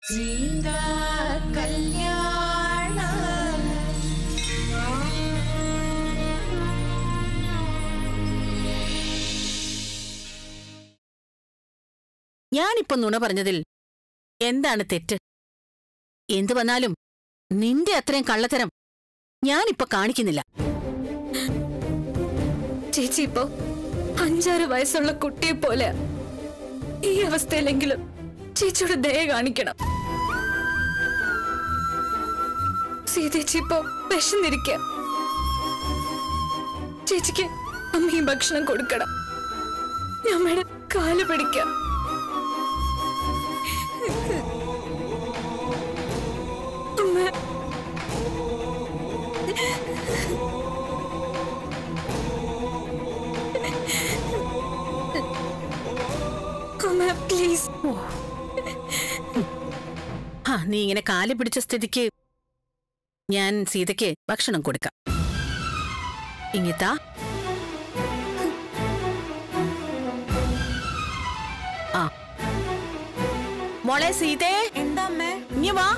സീതാ കല്യാണ ഞാനിപ്പോ നുണ പറഞ്ഞതിൽ എന്താണ് തെറ്റ് എന്തു വന്നാലും നിന്റെ അത്രയും കള്ളത്തരം ഞാനിപ്പോ കാണിക്കുന്നില്ല ചേച്ചി ഇപ്പോ അഞ്ചാറ് വയസ്സുള്ള കുട്ടിയെ പോലെ ഈ അവസ്ഥയിലെങ്കിലും ചേച്ചിയോട് ദയ കാണിക്കണം സീതേച്ചി ഇപ്പോ വിശന്നിരിക്ക ചേച്ചിക്ക് അമ്മയും ഭക്ഷണം കൊടുക്കണം ഞമ്മയുടെ കാല് പിടിക്കാം അമ്മ അമ്മ പ്ലീസ് ആ നീ ഇങ്ങനെ കാല് പിടിച്ച സ്ഥിതിക്ക് ഞാൻ സീതയ്ക്ക് ഭക്ഷണം കൊടുക്കാം ഇങ്ങിത്താ ആ മോളെ സീതേ എന്താ അമ്മേ ഇങ്ങ് വാ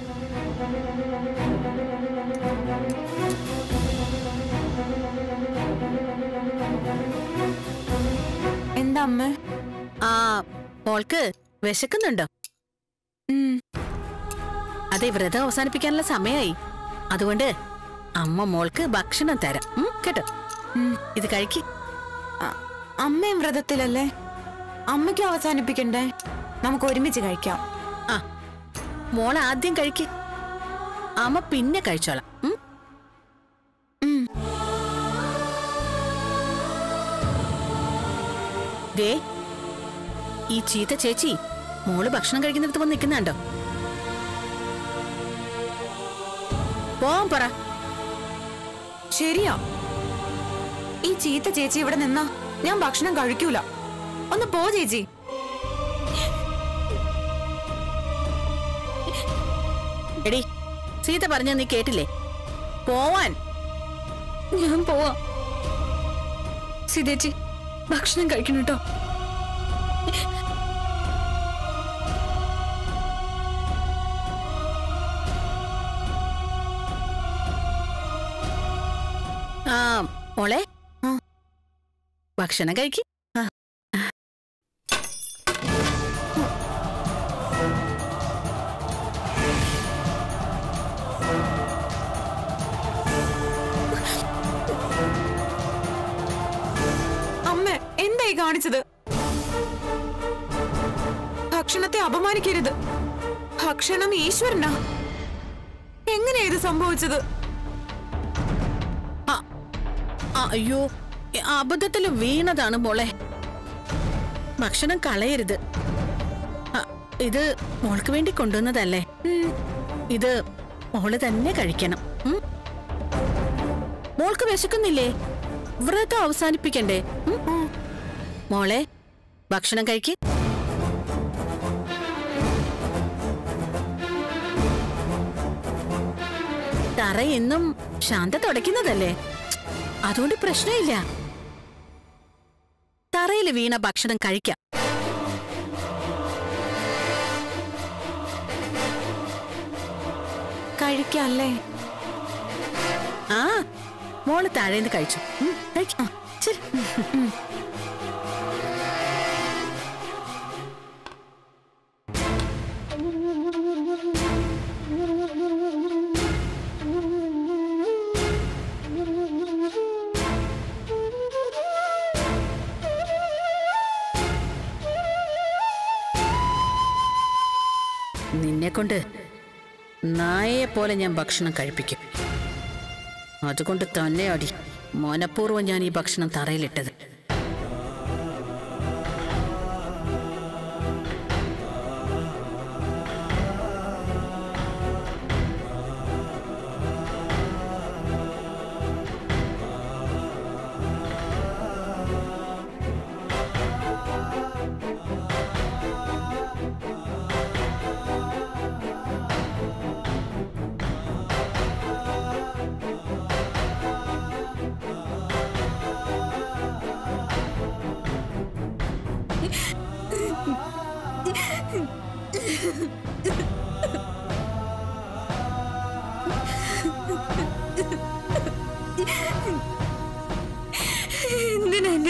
എന്താ അമ്മേ ആ മോൾക്ക് വിശക്കുന്നുണ്ടോ ഉം, അതെ വ്രതം അവസാനിപ്പിക്കാനുള്ള സമയമായി അതുകൊണ്ട് അമ്മ മോൾക്ക് ഭക്ഷണം തരാം ഉം, കേട്ടോ ഉം. ഇത് കഴിക്ക് അ- അമ്മയും വ്രതത്തിലല്ലേ അമ്മയ്ക്ക് അവസാനിപ്പിക്കണ്ടേ നമുക്ക് ഒരുമിച്ച് കഴിക്കാം ആ മോൾ ആദ്യം കഴിക്ക് അമ്മ പിന്നെ കഴിച്ചോളാം ഉം? ഉം. ദേ ഈ ചീത്ത ചേച്ചി മോള് ഭക്ഷണം കഴിക്കുന്നിടത്ത് വന്ന് നിൽക്കുന്നുണ്ടോ പോവാൻ പറ ശരിയാ ഈ ചീത്ത ചേച്ചി ഇവിടെ നിന്നാ ഞാൻ ഭക്ഷണം കഴിക്കൂല ഒന്ന് പോ ചേച്ചി എടി സീത പറഞ്ഞ നീ കേട്ടില്ലേ പോവാൻ ഞാൻ പോവാ സീതേച്ചി ഭക്ഷണം കഴിക്കണം കേട്ടോ ആ മോളെ ആ. ഭക്ഷണം കഴിക്ക് അമ്മ എന്തായി കാണിച്ചത് ഭക്ഷണത്തെ അപമാനിക്കരുത് ഭക്ഷണം ഈശ്വരനാ എങ്ങനെയാ ഇത് സംഭവിച്ചത് ആ, ആ, അയ്യോ അബദ്ധത്തിൽ വീണതാണ് മോളെ ഭക്ഷണം കളയരുത് ആ, ഇത് മോൾക്ക് വേണ്ടി കൊണ്ടുവന്നതല്ലേ ഉം, ഇത് മോള് തന്നെ കഴിക്കണം ഉം? മോൾക്ക് വിശക്കുന്നില്ലേ വ്രതം അവസാനിപ്പിക്കണ്ടേ ഉം? ഉം. മോളെ ഭക്ഷണം കഴിക്ക് തറ എന്നും ശാന്ത തുടയ്ക്കുന്നതല്ലേ അതുകൊണ്ട് പ്രശ്നമില്ല തറയിൽ വീണ ഭക്ഷണം കഴിക്കാം കഴിക്കല്ലേ ആ മോള് താഴേന്ന് കഴിച്ചു ഉം, കഴിക്ക്. ആ, ശരി നിന്നെ കൊണ്ട് നായയെ പോലെ ഞാൻ ഭക്ഷണം കഴിപ്പിക്കും അതുകൊണ്ട് തന്നെ അടി മനഃപൂർവ്വം ഞാൻ ഈ ഭക്ഷണം തറയിലിട്ടത്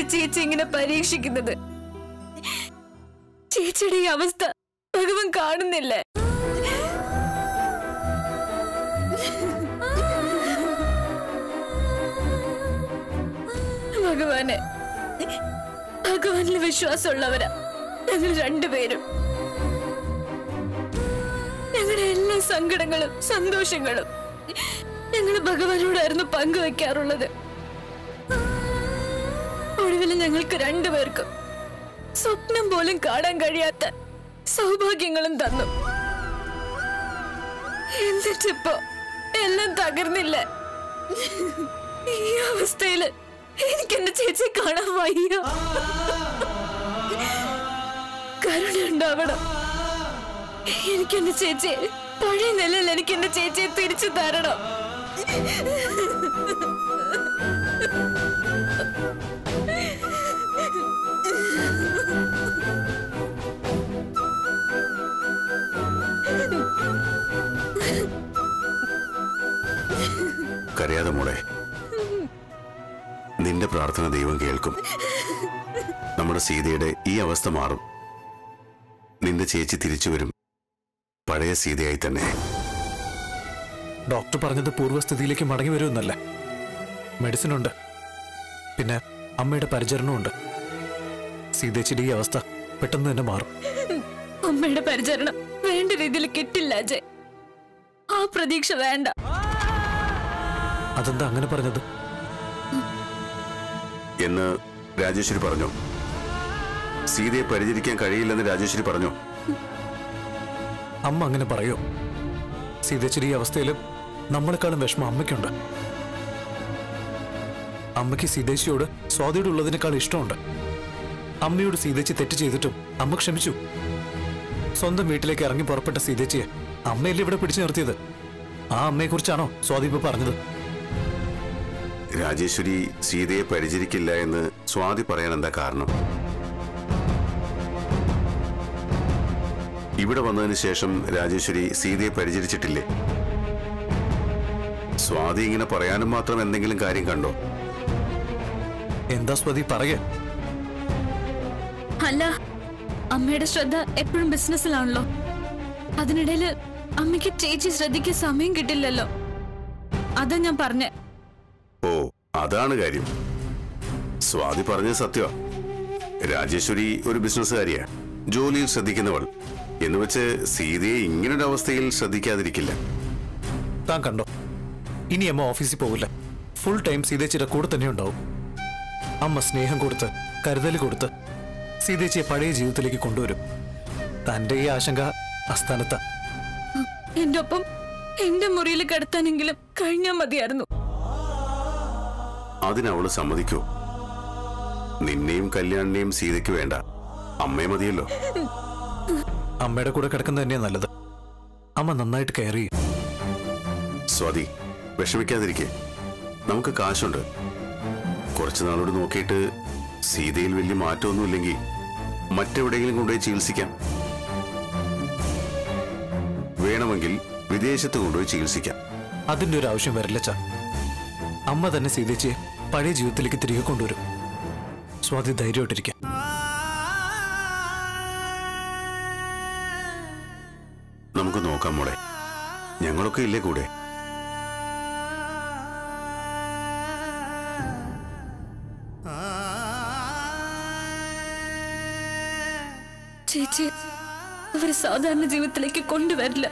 എന്റെ ചേച്ചി ഇങ്ങനെ പരീക്ഷിക്കുന്നത് ചേച്ചിയുടെ ഈ അവസ്ഥ ഭഗവാൻ കാണുന്നില്ലേ ഭഗവാനെ ഭഗവാനിൽ വിശ്വാസമുള്ളവരാ ഞങ്ങൾ രണ്ടുപേരും ഞങ്ങളുടെ എല്ലാ സങ്കടങ്ങളും സന്തോഷങ്ങളും ഞങ്ങൾ ഭഗവാനോടായിരുന്നു പങ്കുവെക്കാറുള്ളത് ഒടുവിൽ ഞങ്ങൾക്ക് രണ്ടുപേർക്കും സ്വപ്നം പോലും കാണാൻ കഴിയാത്ത സൗഭാഗ്യങ്ങളും തന്നു എന്നിട്ടിപ്പോ എല്ലാം തകർന്നില്ല ഈ അവസ്ഥയില് എനിക്ക് എന്റെ ചേച്ചി കാണാൻ വയ്യ കരുണ ഉണ്ടാവണം എനിക്ക് എന്റെ ചേച്ചിയെ പഴയ നിലയിൽ എനിക്ക് എന്റെ ചേച്ചിയെ തിരിച്ചു തരണം കരയാതെ മോളെ നിന്റെ പ്രാർത്ഥന ദൈവം കേൾക്കും നമ്മുടെ സീതയുടെ ഈ അവസ്ഥ മാറും നിന്റെ ചേച്ചി തിരിച്ചു വരും പഴയ സീതയായി തന്നെ ഡോക്ടർ പറഞ്ഞത് പൂർവ്വസ്ഥിതിയിലേക്ക് മടങ്ങി വരുമെന്നല്ലേ മെഡിസിൻ ഉണ്ട് പിന്നെ അമ്മയുടെ പരിചരണമുണ്ട് സീതേച്ചിയുടെ ഈ അവസ്ഥ പെട്ടെന്ന് തന്നെ മാറും അമ്മയുടെ പരിചരണം വേണ്ട രീതിയിൽ കിട്ടില്ല അജയ് ആ പ്രതീക്ഷ വേണ്ട അതെന്താ അങ്ങനെ പറഞ്ഞത് എന്ന് രാജേശ്വരി പറഞ്ഞു സീതയെ പരിചരിക്കാൻ കഴിയില്ലെന്ന് രാജേശ്വരി പറഞ്ഞു അമ്മ അങ്ങനെ പറയോ സീതേച്ചിയുടെ ഈ അവസ്ഥയിൽ നമ്മളെക്കാളും വിഷമം അമ്മയ്ക്കുണ്ട് അമ്മയ്ക്ക് സീതേച്ചിയോട് സ്വാതിയോട് ഉള്ളതിനേക്കാൾ ഇഷ്ടമുണ്ട് അമ്മയോട് സീതേച്ചി തെറ്റ് ചെയ്തിട്ടും അമ്മ ക്ഷമിച്ചു സ്വന്തം വീട്ടിലേക്ക് ഇറങ്ങി പുറപ്പെട്ട സീതേച്ചിയെ അമ്മയല്ലേ ഇവിടെ പിടിച്ചു നിർത്തിയത് ആ അമ്മയെക്കുറിച്ചാണോ സ്വാതി ഇപ്പൊ പറഞ്ഞത് രാജേശ്വരി സീതയെ പരിചരിക്കില്ല എന്ന് സ്വാതി പറയാൻ എന്താ കാരണം ഇവിടെ വന്നതിന് ശേഷം രാജേശ്വരി സീതയെ പരിചരിച്ചിട്ടില്ലേ സ്വാതി ഇങ്ങനെ പറയാനും മാത്രം എന്തെങ്കിലും കാര്യം കണ്ടോ എന്താ സ്വാതി പറയേ അല്ല അമ്മയുടെ ശ്രദ്ധ എപ്പോഴും ബിസിനസ്സിലാണല്ലോ അതിനിടയിൽ അമ്മയ്ക്ക് ചേച്ചി ശ്രദ്ധിക്കാൻ സമയം കിട്ടില്ലല്ലോ അതാ ഞാൻ പറഞ്ഞേ ഓ അതാണ് കാര്യം സ്വാതി പറഞ്ഞത് സത്യമാ രാജേശ്വരി ഒരു ബിസിനസ്സുകാരിയാ ജോലിയിൽ ശ്രദ്ധിക്കുന്നവൾ എന്ന് വെച്ച് സീതയെ ഇങ്ങനൊരു അവസ്ഥയിൽ ശ്രദ്ധിക്കാതിരിക്കില്ല താൻ കണ്ടോ ഇനി അമ്മ ഓഫീസിൽ പോകില്ല ഫുൾ ടൈം സീതേച്ചിയുടെ കൂടെ തന്നെ ഉണ്ടാവും അമ്മ സ്നേഹം കൊടുത്ത് കരുതൽ കൊടുത്ത് സീതേച്ചിയെ പഴയ ജീവിതത്തിലേക്ക് കൊണ്ടുവരും തന്റെ ഈ ആശങ്ക അസ്ഥാനത്ത എന്റെ ഒപ്പം എന്റെ മുറിയിൽ കിടത്താനെങ്കിലും കഴിഞ്ഞാൽ മതിയായിരുന്നു അതിനവള് സമ്മതിക്കൂ നിന്നെയും കല്യാണിനെയും സീതയ്ക്ക് വേണ്ട അമ്മയെ മതിയല്ലോ അമ്മയുടെ കൂടെ കിടക്കുന്നത് തന്നെയാ നല്ലത് അമ്മ നന്നായിട്ട് കെയർ ചെയ്യും സ്വാതി വിഷമിക്കാതിരിക്കെ നമുക്ക് കാശുണ്ട് കുറച്ചു നാളോട് നോക്കിയിട്ട് സീതയിൽ വലിയ മാറ്റമൊന്നുമില്ലെങ്കിൽ മറ്റെവിടെയെങ്കിലും കൊണ്ടുപോയി ചികിത്സിക്കാം വേണമെങ്കിൽ വിദേശത്ത് കൊണ്ടുപോയി ചികിത്സിക്കാം അതിന്റെ ഒരു ആവശ്യം വരില്ല ചാ അമ്മ തന്നെ സീതേച്ചിയെ പഴയ ജീവിതത്തിലേക്ക് തിരികെ കൊണ്ടുവരും സ്വാതി ധൈര്യമായിട്ടിരിക്കാം നമുക്ക് നോക്കാം മോളെ ഞങ്ങളൊക്കെ ഇല്ലേ കൂടെ ചേച്ചി അവര് സാധാരണ ജീവിതത്തിലേക്ക് കൊണ്ടുവരില്ല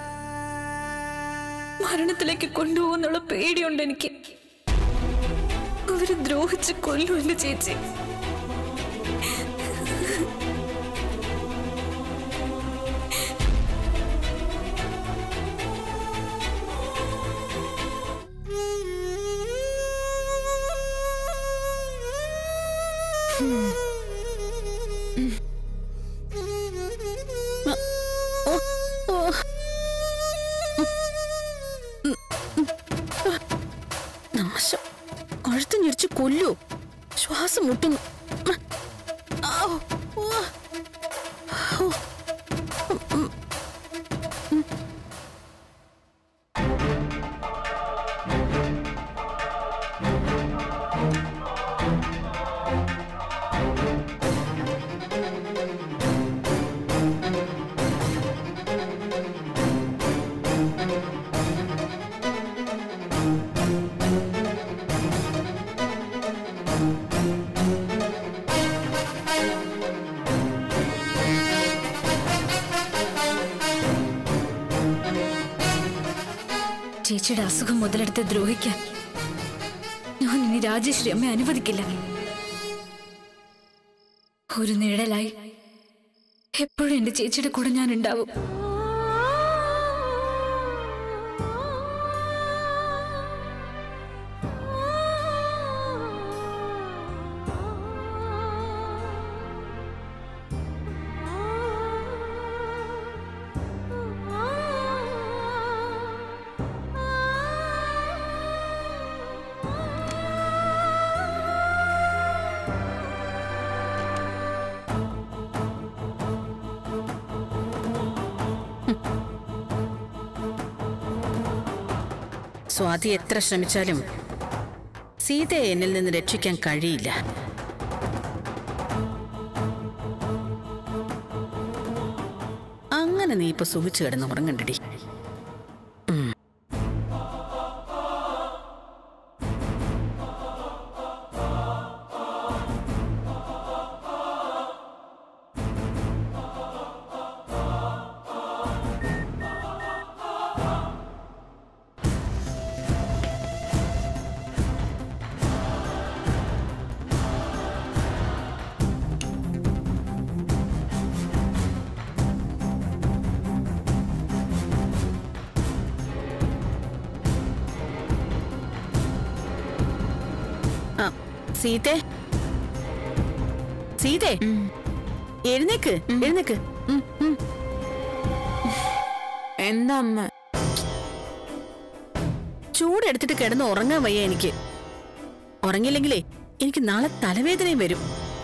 മരണത്തിലേക്ക് കൊണ്ടുപോകുന്നുള്ള പേടിയുണ്ട് എനിക്ക് അവര് ദ്രോഹിച്ച് കൊല്ലു എന്റെ ചേച്ചി നാശം കഴുത്ത് ഞെരിച്ച് കൊല്ലു ശ്വാസം മുട്ടുന്നു ഔ, ഓ. ഓ. ഉം. ചേച്ചിയുടെ അസുഖം മുതലെടുത്ത് ദ്രോഹിക്കാൻ ഞാൻ ഇനി രാജശ്രീ അമ്മ അനുവദിക്കില്ല ഒരു നിഴലായി എപ്പോഴും എന്റെ ചേച്ചിയുടെ കൂടെ ഞാൻ ഉണ്ടാവും സ്വാതി എത്ര ശ്രമിച്ചാലും സീതയെ എന്നിൽ നിന്ന് രക്ഷിക്കാൻ കഴിയില്ല അങ്ങനെ നീ ഇപ്പൊ സുഖിച്ചു കിടന്ന് ഉറങ്ങണ്ടടി ആ സീതേ സീതേ എഴുന്നേക്ക് എഴുന്നേക്ക് ഉം, ഉം. എന്താ അമ്മ ചൂടെടുത്തിട്ട് കിടന്ന് ഉറങ്ങാൻ വയ്യ എനിക്ക് ഉറങ്ങില്ലെങ്കിലേ എനിക്ക് നാളെ തലവേദനയും വരും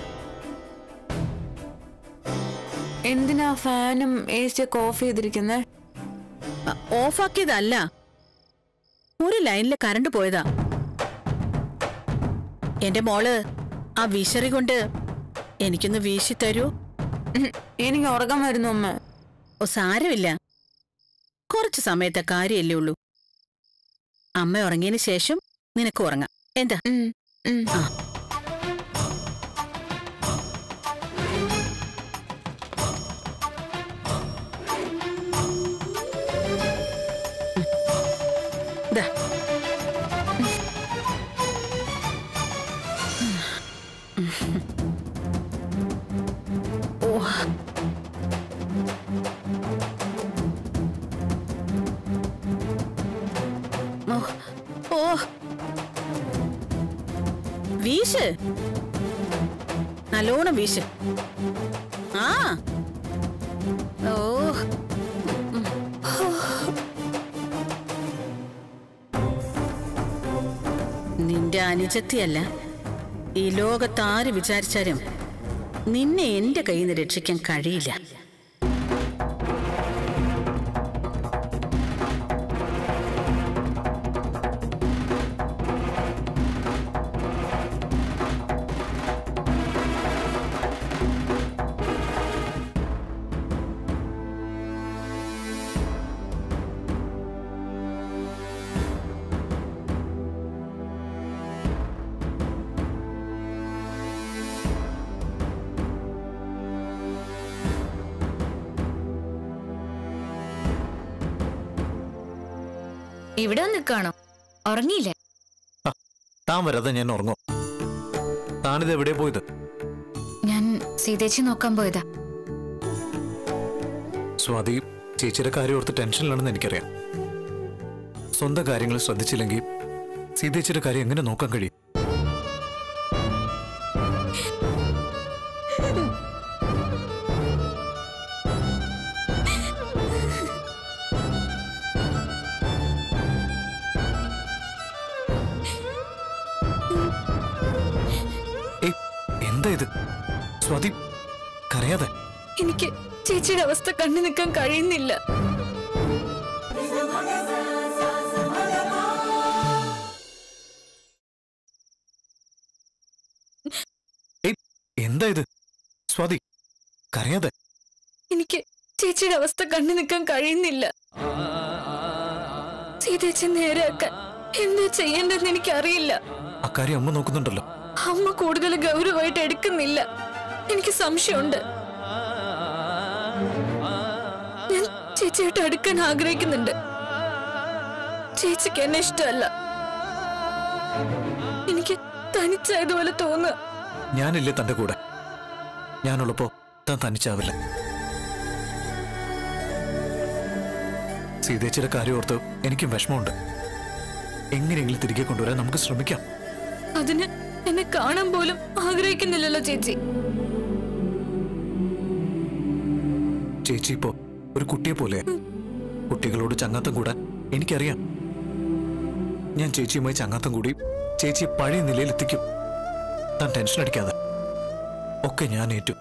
എന്തിനാ ഫാനും എ സി ഒക്കെ ഓഫ് ചെയ്തിരിക്കുന്നത് അ, ഓഫാക്കിയതല്ല ഒരു ലൈനില് കറണ്ട് പോയതാ എന്റെ മോള് ആ വിശറി കൊണ്ട് എനിക്കൊന്ന് വീശി തരൂ എനിക്ക് ഉറക്കം വരുന്നു അമ്മ ഓ സാരമില്ല കുറച്ച് സമയത്തെ കാര്യമല്ലേ ഉള്ളൂ അമ്മ ഉറങ്ങിയതിന് ശേഷം നിനക്ക് ഉറങ്ങാം എന്താ ഉം, ഉം. ആ. ദാ. ഓ ഓ ഓ വീശ് നല്ലോണം വീശ് ആ ഓ നിന്റെ അനുജത്തിയല്ല ഈ ലോകത്ത് ആര് വിചാരിച്ചാലും നിന്നെ എന്റെ കയ്യിൽ നിന്ന് രക്ഷിക്കാൻ കഴിയില്ല ഇവിടെ നിൽക്കാണോ ഉറങ്ങിയില്ലേ താൻ വരാതെ ഞാൻ ഉറങ്ങും താനിത് എവിടെ പോയത് ഞാൻ സീതേച്ചി നോക്കാൻ പോയതാ സ്വാതി ചേച്ചിയുടെ കാര്യം ഓർത്ത് ടെൻഷനിലാണെന്ന് എനിക്കറിയാം സ്വന്തം കാര്യങ്ങൾ ശ്രദ്ധിച്ചില്ലെങ്കിൽ സീതേച്ചിയുടെ കാര്യം എങ്ങനെ നോക്കാൻ കഴിയും ഏയ് എന്താ ഇത് സ്വാതി കരയാതെ എനിക്ക് ചേച്ചിയുടെ അവസ്ഥ കണ്ടു നിൽക്കാൻ കഴിയുന്നില്ല ഏയ് എന്താ ഇത് സ്വാതി കരയാതെ എനിക്ക് ചേച്ചിയുടെ അവസ്ഥ കണ്ടു നിൽക്കാൻ കഴിയുന്നില്ല സീതേച്ചി നേരെയാക്കാൻ എന്താ ചെയ്യേണ്ടതെന്ന് എനിക്കറിയില്ല അക്കാര്യം അമ്മ നോക്കുന്നുണ്ടല്ലോ അമ്മ കൂടുതൽ ഗൗരവമായിട്ട് എടുക്കുന്നില്ല എനിക്ക് സംശയമുണ്ട് ഞാൻ ചേച്ചിയായിട്ട് അടുക്കാൻ ആഗ്രഹിക്കുന്നുണ്ട് ചേച്ചിക്ക് എന്നെ ഇഷ്ടമല്ല എനിക്ക് തനിച്ചായതുപോലെ തോന്നുക ഞാനില്ലേ തന്റെ കൂടെ ഞാനുള്ളപ്പോ താൻ തനിച്ചാവില്ല സീതേച്ചിയുടെ കാര്യം ഓർത്ത് എനിക്കും വിഷമമുണ്ട് എങ്ങനെയെങ്കിലും തിരികെ കൊണ്ടുവരാൻ നമുക്ക് ശ്രമിക്കാം അതിന് എന്നെ കാണാൻ പോലും ആഗ്രഹിക്കുന്നില്ലല്ലോ ചേച്ചി ചേച്ചി ഇപ്പോ ഒരു കുട്ടിയെ പോലെ കുട്ടികളോട് ചങ്ങാത്തം കൂടാൻ എനിക്കറിയാം ഞാൻ ചേച്ചിയുമായി ചങ്ങാത്തം കൂടി ചേച്ചിയെ പഴയ നിലയിൽ എത്തിക്കും താൻ ടെൻഷൻ അടിക്കാതെ ഒക്കെ ഞാൻ ഏറ്റു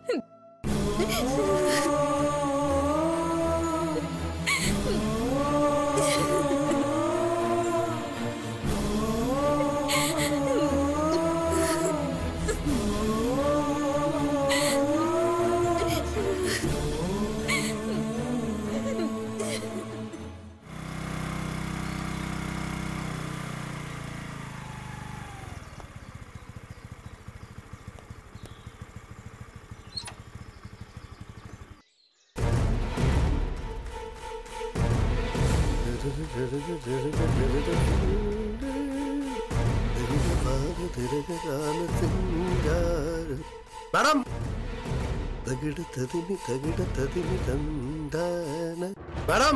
മാഡം തകിട് തതിമി തകിട് തതിമി തന്താന മാഡം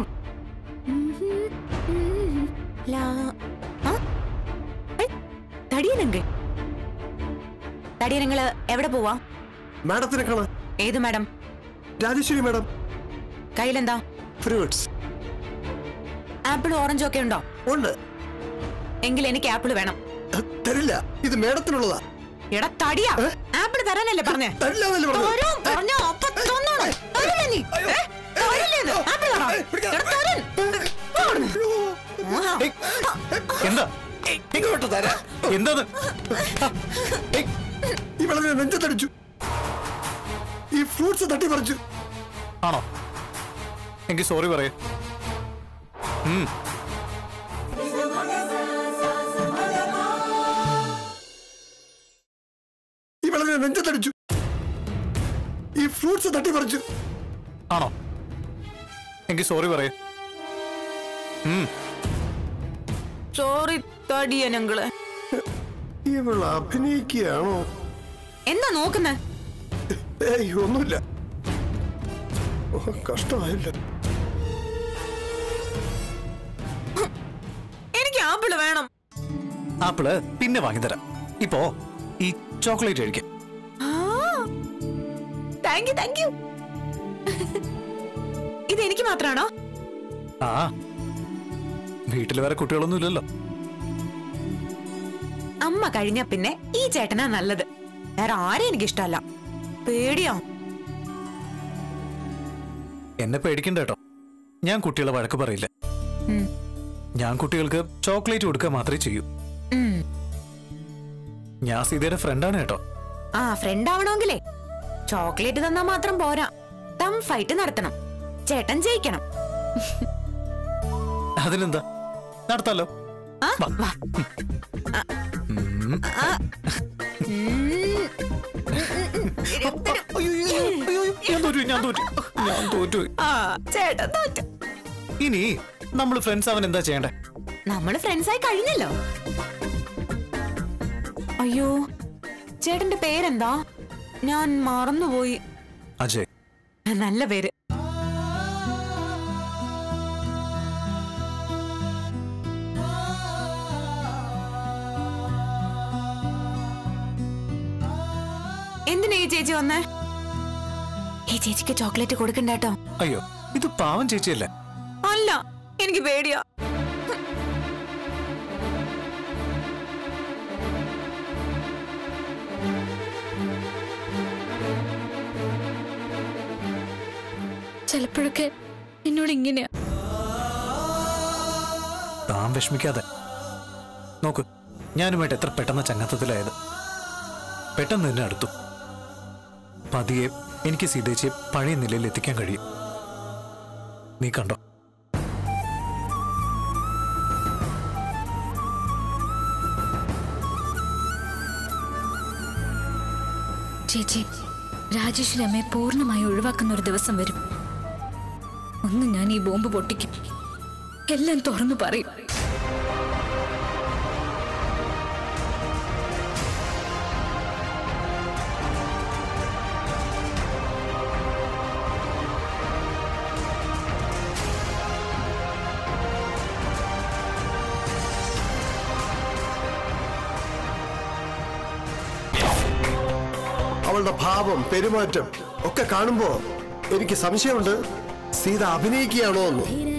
തടിയനങ്കൾ തടിയനങ്ങള് എവിടെ പോവാ മാഡത്തിനെ കാണാൻ ഏത് മാഡം രാജേശ്വരി മാഡം കയ്യിലെന്താ ഫ്രൂട്ട്സ് ആപ്പിൾ ഓറഞ്ചും ഒക്കെ ഉണ്ടോ ഉണ്ട് എങ്കിൽ എനിക്ക് ആപ്പിൾ വേണം അഹ്, തരില്ല ഇത് മാഡത്തിനുള്ളതാ എടാ തടിയാ ഏ? ആപ്പിൾ തരാനല്ലേ പറഞ്ഞേ തരില്ല എന്നല്ലേ പറഞ്ഞത്? തരും, പറഞ്ഞോ, അപ്പൊ തന്നോളൂ. തരില്ലേ നീ? ഏ? തരില്ലേ ഇത്? ആപ്പിൾ തരാം. എടാ, തരൻ. ആ. എന്താ ഇങ്ങോട്ട് തരാം എന്താ ഇവളെ നെഞ്ചത്തടിച്ചു ഈ ഫ്രൂട്ട്സ് തട്ടി പറിച്ചു ആണോ എനിക്ക് സോറി പറയേ ഇവളെ നെഞ്ചത്തടിച്ചു ഈ ഫ്രൂട്ട്സ് തട്ടി പറിച്ചു ആണോ എനിക്ക് സോറി പറയേ സോറി തടിയനങ്ങള് ഇവൾ അഭിനയിക്കുകയാണോ എന്താ നോക്കുന്നേ ഏയ് ഒന്നുമില്ല ഓ, കഷ്ടമായില്ല എനിക്ക് ആപ്പിൾ വേണം ആപ്പിള് പിന്നെ വാങ്ങിത്തരാം ഇപ്പോ ഈ ചോക്ലേറ്റ് കഴിക്കാം താങ്ക് യു താങ്ക് യു ഇത് എനിക്ക് മാത്രാണോ ആ വീട്ടിൽ വേറെ കുട്ടികളൊന്നും ഇല്ലല്ലോ അമ്മ കഴിഞ്ഞ പിന്നെ ഈ ചേട്ടനാ നല്ലത് വേറെ ആരെയും എനിക്ക് ഇഷ്ടമല്ല പേടിയോ എന്നെ പേടിക്കണ്ട കേട്ടോ ഞാൻ കുട്ടികളെ വഴക്ക് പറയില്ല ഉം. ഞാൻ കുട്ടികൾക്ക് ചോക്ലേറ്റ് കൊടുക്കുക മാത്രമേ ചെയ്യൂ ഉം. ഞാൻ സീതയുടെ ഫ്രണ്ടാണ് കേട്ടോ ആ ഫ്രണ്ട് ആവണമെങ്കിലേ ചോക്ലേറ്റ് തന്നാ മാത്രം പോരാ തം ഫൈറ്റ് നടത്തണം ചേട്ടൻ ജയിക്കണം അതിനെന്താ നടത്താലോ ആ, വാ. വാ. ഉം. ആ. ഉം. അയ്യോ, അയ്യോ, അയ്യോ, ഞാൻ തോറ്റു ഞാൻ തോറ്റു ഞാൻ തോറ്റു ആ ചേട്ടൻ തോറ്റു ഇനി നമ്മൾ ഫ്രണ്ട്സ് അവൻ എന്താ ചെയ്യണ്ടേ നമ്മള് ഫ്രണ്ട്സായി കഴിഞ്ഞല്ലോ അയ്യോ ചേട്ടന്റെ പേരെന്താ ഞാൻ മറന്നുപോയി അജയ് നല്ല പേര് എന്തിനാ ഈ ചേച്ചി വന്നേ ഈ ചേച്ചിക്ക് ചോക്ലേറ്റ് കൊടുക്കണ്ട കേട്ടോ അയ്യോ ഇത് പാവം ചേച്ചിയല്ലേ അല്ല എനിക്ക് പേടിയാ ചിലപ്പോഴൊക്കെ എന്നോട് ഇങ്ങനെയാ താൻ വിഷമിക്കാതെ നോക്ക് ഞാനുമായിട്ട് എത്ര പെട്ടെന്ന് ചങ്ങാത്തത്തിലായത് പെട്ടെന്ന് തന്നെ അടുത്തു പതിയെ എനിക്ക് സീതേച്ചിയെ പഴയ നിലയിൽ എത്തിക്കാൻ കഴിയും നീ കണ്ടോ ചേച്ചി രാജേഷിന്റെ അമ്മയെ പൂർണ്ണമായി ഒഴിവാക്കുന്ന ഒരു ദിവസം വരും ഒന്ന് ഞാൻ ഈ ബോംബ് പൊട്ടിക്കും എല്ലാം തുറന്നു പറയും അവളുടെ ഭാവം പെരുമാറ്റം ഒക്കെ കാണുമ്പോ എനിക്ക് സംശയമുണ്ട് സീത അഭിനയിക്കുകയാണോ എന്ന്